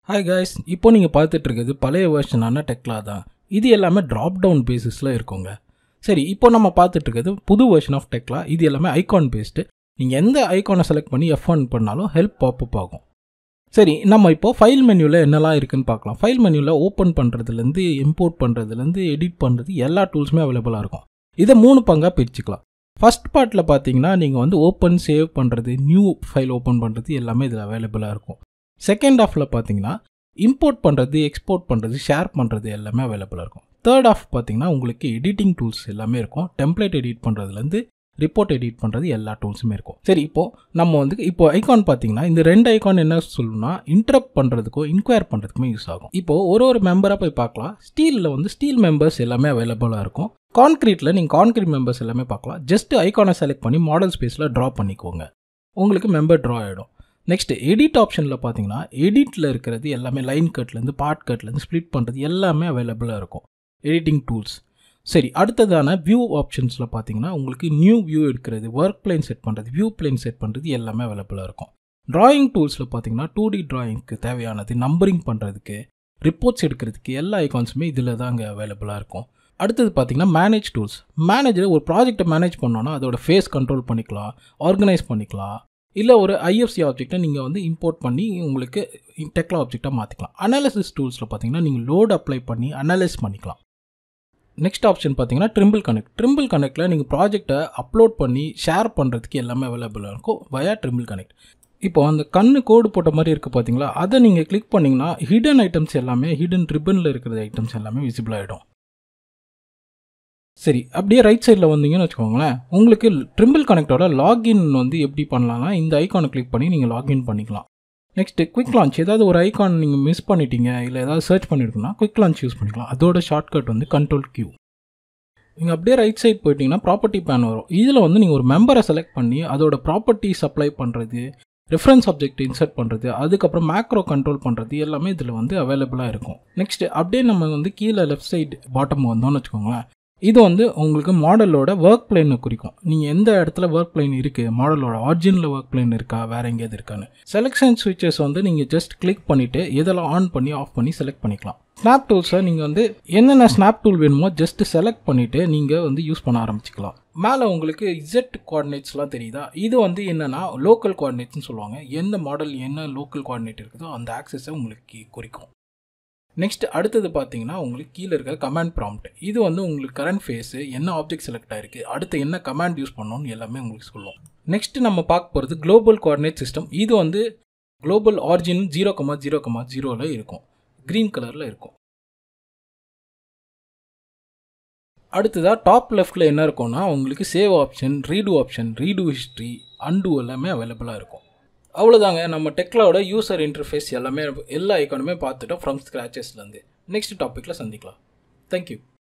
hi guys இப்போ நீங்கள் பார்த்துட்டு இருக்கிறது பழைய வெர்ஷனான டெக்லா தான் இது எல்லாமே ட்ராப் டவுன் பேசிஸில் இருக்குங்க சரி இப்போ நம்ம பார்த்துட்டு இருக்கிறது புது வெர்ஷன் ஆஃப் டெக்லா இது எல்லாமே ஐகான் பேஸ்டு நீங்கள் எந்த ஐகானை செலக்ட் பண்ணி எஃப் ஒன் பண்ணாலும் ஹெல்ப் பாப்பப் ஆகும் சரி நம்ம இப்போ ஃபைல் மெனுவில் என்னெல்லாம் இருக்குன்னு பார்க்கலாம் ஃபைல் மெனுவில் ஓப்பன் பண்ணுறதுலேருந்து இம்போர்ட் பண்ணுறதுலேருந்து எடிட் பண்ணுறது எல்லா டூல்ஸுமே அவைலபிளாக இருக்கும் இதை மூணு பங்காக பிரிச்சுக்கலாம் ஃபஸ்ட் பார்ட்டில் பார்த்தீங்கன்னா நீங்கள் வந்து ஓப்பன் சேவ் பண்ணுறது நியூ ஃபைல் ஓப்பன் பண்ணுறது எல்லாமே இதில் அவைலபிளாக இருக்கும் செகண்ட் ஆஃபில் பார்த்தீங்கன்னா இம்போர்ட் பண்ணுறது எக்ஸ்போர்ட் பண்ணுறது ஷேர் பண்ணுறது எல்லாமே அவைலபிளாக இருக்கும் தேர்ட் ஆஃப் பார்த்தீங்கன்னா உங்களுக்கு எடிட்டிங் டூல்ஸ் எல்லாமே இருக்கும் டெம்ப்ளேட் எடிட் பண்ணுறதுலேருந்து ரிப்போர்ட் எடிட் பண்ணுறது எல்லா டூல்ஸுமே இருக்கும் சரி இப்போது நம்ம வந்து இப்போ ஐகான் பார்த்தீங்கன்னா இந்த ரெண்டு ஐகான் என்ன சொல்லணும்னா இன்டரப்ட் பண்ணுறதுக்கும் இன்கொயர் பண்ணுறதுக்குமே யூஸ் ஆகும் இப்போது ஒரு ஒரு மெம்பராக போய் பார்க்கலாம் ஸ்டீலில் வந்து ஸ்டீல் மெம்பர்ஸ் எல்லாமே அவைலபிளாக இருக்கும் கான்க்ரீட்டில் நீங்கள் கான்க்ரீட் மெம்பர்ஸ் எல்லாமே பார்க்கலாம் ஜஸ்ட் ஐகானை செலக்ட் பண்ணி மாடல் ஸ்பேஸில் ட்ரா பண்ணிக்கோங்க உங்களுக்கு மெம்பர் ட்ரா ஆகிடும் நெக்ஸ்ட் எடிட் ஆப்ஷனில் பார்த்தீங்கன்னா எடிட்டில் இருக்கிறது எல்லாமே லைன் கட்லேருந்து பார்ட் கட்லேருந்து ஸ்ப்ளிட் பண்ணுறது எல்லாமே அவைலபிளாக இருக்கும் எடிட்டிங் டூல்ஸ் சரி அடுத்ததான வியூ ஆப்ஷன்ஸில் பார்த்தீங்கன்னா உங்களுக்கு நியூ வியூ எடுக்கிறது ஒர்க் பிளேன் செட் பண்ணுறது வியூ பிளேன் செட் பண்ணுறது எல்லாமே அவைலபிளாக இருக்கும் ட்ராயிங் டூல்ஸில் பார்த்தீங்கன்னா டூ டி ட்ராயிங்க்கு தேவையானது நம்பரிங் பண்ணுறதுக்கு ரிப்போர்ட்ஸ் எடுக்கிறதுக்கு எல்லா ஐகான்ஸுமே இதில் தான் அங்கே அவைலபிளாக இருக்கும் அடுத்தது பார்த்தீங்கன்னா மேனேஜ் டூல்ஸ் மேனேஜர் ஒரு ப்ராஜெக்ட்டை மேனேஜ் பண்ணோன்னா அதோட ஃபேஸ் கண்ட்ரோல் பண்ணிக்கலாம் ஆர்கனைஸ் பண்ணிக்கலாம் இல்லை ஒரு ஐஎஃப்சி ஆப்ஜெக்ட்டை நீங்கள் வந்து இம்போர்ட் பண்ணி உங்களுக்கு டெக்லா ஆப்ஜெக்டாக மாற்றிக்கலாம் அனாலிசிஸ் டூல்ஸில் பார்த்தீங்கன்னா நீங்கள் லோட் அப்ளை பண்ணி அனலைஸ் பண்ணிக்கலாம் நெக்ஸ்ட் ஆப்ஷன் பார்த்தீங்கன்னா ட்ரிம்பிள் கனெக்ட் ட்ரிம்பிள் கனெக்டில் நீங்கள் ப்ராஜெக்டை அப்லோட் பண்ணி ஷேர் பண்ணுறதுக்கு எல்லாமே அவைலபிளாக இருக்கும் வயா ட்ரிம்பிள் கனெக்ட் இப்போ அந்த கண்ணு கோடு போட்ட மாதிரி இருக்குது பார்த்தீங்களா அதை நீங்கள் கிளிக் பண்ணிங்கன்னா ஹிடன் ஐட்டம்ஸ் எல்லாமே ஹிடன் ரிப்பனில் இருக்கிற ஐட்டம்ஸ் எல்லாமே விசிபிள் ஆகிடும் சரி அப்படியே ரைட் சைடில் வந்தீங்கன்னு வச்சுக்கோங்களேன் உங்களுக்கு ட்ரிம்பிள் கனெக்டோட லாகின் வந்து எப்படி பண்ணலாம்னா இந்த ஐக்கானை கிளிக் பண்ணி நீங்கள் லாகின் பண்ணிக்கலாம் நெக்ஸ்ட் குவிக் லான்ச் ஏதாவது ஒரு ஐக்கான் நீங்கள் மிஸ் பண்ணிட்டீங்க இல்லை ஏதாவது சர்ச் பண்ணியிருக்குன்னா குவிக் லான்ச் யூஸ் பண்ணிக்கலாம் அதோட ஷார்ட்கட் வந்து கண்ட்ரோல் கியூ நீங்கள் அப்படியே ரைட் சைட் போயிட்டீங்கன்னா ப்ராப்பர்ட்டி பேன் வரும் இதில் வந்து நீங்கள் ஒரு மெம்பரை செலக்ட் பண்ணி அதோட ப்ராப்பர்ட்டிஸ் அப்ளை பண்ணுறது ரெஃபரன்ஸ் ஆப்ஜெக்ட் இன்சர்ட் பண்ணுறது அதுக்கப்புறம் மேக்ரோ கண்ட்ரோல் பண்ணுறது எல்லாமே இதில் வந்து அவைலபிளாக இருக்கும் நெக்ஸ்ட் அப்படியே நம்ம வந்து கீழே லெஃப்ட் சைடு பாட்டம் வந்தோம்னு வச்சுக்கோங்களேன் இது வந்து உங்களுக்கு மாடலோட ஒர்க் பிளேனை குறிக்கும் நீங்கள் எந்த இடத்துல ஒர்க் பிளேன் இருக்குது மாடலோட ஆர்ஜினில் ஒர்க் பிளேன் இருக்கா வேறு எங்கேயாவது இருக்கான்னு செலெக்ஷன் ஸ்விட்சஸ் வந்து நீங்கள் ஜஸ்ட் கிளிக் பண்ணிவிட்டு இதெல்லாம் ஆன் பண்ணி ஆஃப் பண்ணி செலக்ட் பண்ணிக்கலாம் ஸ்னாப் டூல்ஸை நீங்கள் வந்து என்னென்ன ஸ்னாப் டூல் வேணுமோ ஜஸ்ட் செலக்ட் பண்ணிவிட்டு நீங்கள் வந்து யூஸ் பண்ண ஆரம்பிச்சிக்கலாம் மேலே உங்களுக்கு இசட் கோஆர்டினேட்ஸ்லாம் தெரியுதா இது வந்து என்னென்னா லோக்கல் கோஆர்டினேட்ஸ்னு சொல்லுவாங்க எந்த மாடல் என்ன லோக்கல் கோஆர்டினேட் இருக்குதோ அந்த ஆக்சஸை உங்களுக்கு குறிக்கும் நெக்ஸ்ட் அடுத்தது பார்த்தீங்கன்னா உங்களுக்கு கீழே இருக்க கமாண்ட் ப்ராம்ப்ட் இது வந்து உங்களுக்கு கரண்ட் ஃபேஸு என்ன ஆப்ஜெக்ட் செலக்ட் ஆயிருக்கு அடுத்து என்ன கமாண்ட் யூஸ் பண்ணணும்னு எல்லாமே உங்களுக்கு சொல்லும் நெக்ஸ்ட் நம்ம பார்க்க போகிறது குளோபல் கோஆர்டினேட் சிஸ்டம் இது வந்து global origin zero comma zero comma ஜீரோவில் இருக்கும் க்ரீன் கலரில் இருக்கும் அடுத்ததாக டாப் லெஃப்ட்டில் என்ன இருக்கும்னா உங்களுக்கு save option redo option redo history and எல்லாமே அவைலபிளாக இருக்கும் அவ்வளோதாங்க நம்ம டெக்லாவோட யூசர் இன்டர்ஃபேஸ் எல்லாமே எல்லா ஐக்கானுமே பார்த்துட்டோம் ஃப்ரம் ஸ்க்ராச்சஸ்லேருந்து நெக்ஸ்ட் டாப்பிக்கில் சந்திக்கலாம் தேங்க்யூ